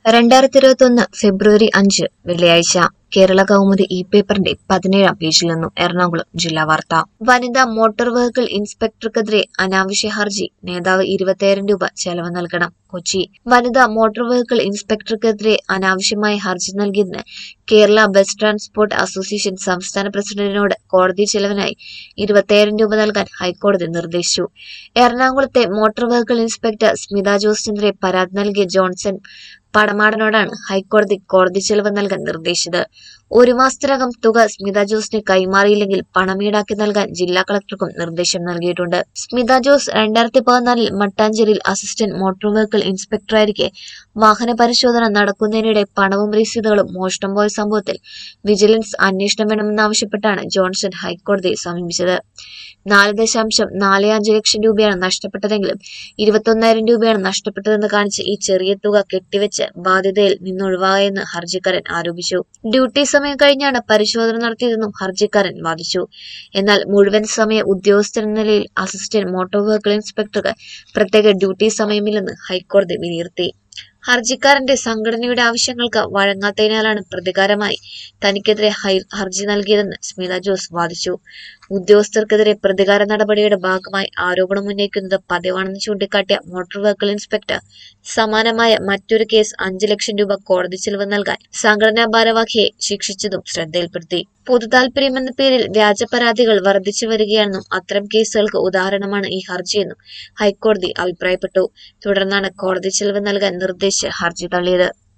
രണ്ടായിരത്തി ഇരുപത്തി ഒന്ന് ഫെബ്രുവരി അഞ്ച് വെള്ളിയാഴ്ച കേരള കൗമുദി ഇ പേപ്പറിന്റെ പതിനേഴാം പേജിൽ നിന്നും എറണാകുളം ജില്ലാ വാർത്ത വനിതാ മോട്ടോർ വെഹിക്കിൾ ഇൻസ്പെക്ടർക്കെതിരെ അനാവശ്യ ഹർജി നേതാവ് ഇരുപത്തിയായിരം രൂപ ചെലവ് നൽകണം കൊച്ചി വനിതാ മോട്ടോർ വെഹിക്കിൾ ഇൻസ്പെക്ടർക്കെതിരെ അനാവശ്യമായി ഹർജി നൽകിയതിന് കേരള ബസ് ട്രാൻസ്പോർട്ട് അസോസിയേഷൻ സംസ്ഥാന പ്രസിഡന്റിനോട് കോടതി ചെലവിനായി ഇരുപത്തിയായിരം രൂപ നൽകാൻ ഹൈക്കോടതി നിർദ്ദേശിച്ചു എറണാകുളത്തെ മോട്ടോർ വെഹിക്കിൾ ഇൻസ്പെക്ടർ സ്മിത ജോസിനെതിരെ പരാതി നൽകിയ ജോൺസൺ പടമാടനോടാണ് ഹൈക്കോടതി കോടതി ചെലവ് നൽകാൻ നിർദ്ദേശിച്ചത് ഒരു മാസത്തിനകം തുക സ്മിത ജോസിന് കൈമാറിയില്ലെങ്കിൽ പണം ഈടാക്കി നൽകാൻ ജില്ലാ കളക്ടർക്കും നിർദ്ദേശം നൽകിയിട്ടുണ്ട് സ്മിത ജോസ് രണ്ടായിരത്തി പതിനാലിൽ മട്ടാഞ്ചേരിയിൽ അസിസ്റ്റന്റ് മോട്ടോർ വെഹിക്കിൾ ഇൻസ്പെക്ടറായിരിക്കെ വാഹന പരിശോധന നടക്കുന്നതിനിടെ പണവും രസീതുകളും മോഷണം പോയ സംഭവത്തിൽ വിജിലൻസ് അന്വേഷണം വേണമെന്നാവശ്യപ്പെട്ടാണ് ജോൺസൺ ഹൈക്കോടതിയെ സമീപിച്ചത് നാല് ദശാംശം നാല് അഞ്ച് ലക്ഷം രൂപയാണ് നഷ്ടപ്പെട്ടതെങ്കിലും ഇരുപത്തൊന്നായിരം രൂപയാണ് നഷ്ടപ്പെട്ടതെന്ന് കാണിച്ച് ഈ ചെറിയ തുക കെട്ടിവെച്ച് ബാധ്യതയിൽ നിന്നൊഴിവായെന്ന് ഹർജിക്കാരൻ ആരോപിച്ചു ഡ്യൂട്ടി സമയം കഴിഞ്ഞാണ് പരിശോധന നടത്തിയതെന്നും ഹർജിക്കാരൻ വാദിച്ചു എന്നാൽ മുഴുവൻ സമയ ഉദ്യോഗസ്ഥൻ എന്ന നിലയിൽ അസിസ്റ്റന്റ് മോട്ടോർ വെഹിക്കിൾ ഇൻസ്പെക്ടർക്ക് പ്രത്യേക ഡ്യൂട്ടി സമയമില്ലെന്ന് ഹൈക്കോടതി വിലയിരുത്തി ഹർജിക്കാരന്റെ സംഘടനയുടെ ആവശ്യങ്ങൾക്ക് വഴങ്ങാത്തതിനാലാണ് പ്രതികാരമായി തനിക്കെതിരെ ഹൈ- ഹർജി നൽകിയതെന്ന് സ്മിത ജോസ് വാദിച്ചു ഉദ്യോഗസ്ഥർക്കെതിരെ പ്രതികാര നടപടിയുടെ ഭാഗമായി ആരോപണം ഉന്നയിക്കുന്നത് പതിവാണെന്ന് ചൂണ്ടിക്കാട്ടിയ മോട്ടോർ വെഹിക്കിൾ ഇൻസ്പെക്ടർ സമാനമായ മറ്റൊരു കേസ് അഞ്ചു ലക്ഷം രൂപ കോടതി ചെലവ് നൽകാൻ സംഘടനാ ഭാരവാഹിയെ ശിക്ഷിച്ചതും ശ്രദ്ധയിൽപ്പെടുത്തി പൊതുതാൽപര്യം എന്ന പേരിൽ വ്യാജ പരാതികൾ വർദ്ധിച്ചു വരികയാണെന്നും അത്തരം കേസുകൾക്ക് ഉദാഹരണമാണ് ഈ ഹർജിയെന്നും ഹൈക്കോടതി അഭിപ്രായപ്പെട്ടു തുടർന്നാണ് കോടതി ചെലവ് നൽകാൻ നിർദ്ദേശിച്ച് ഹർജി തള്ളിയത്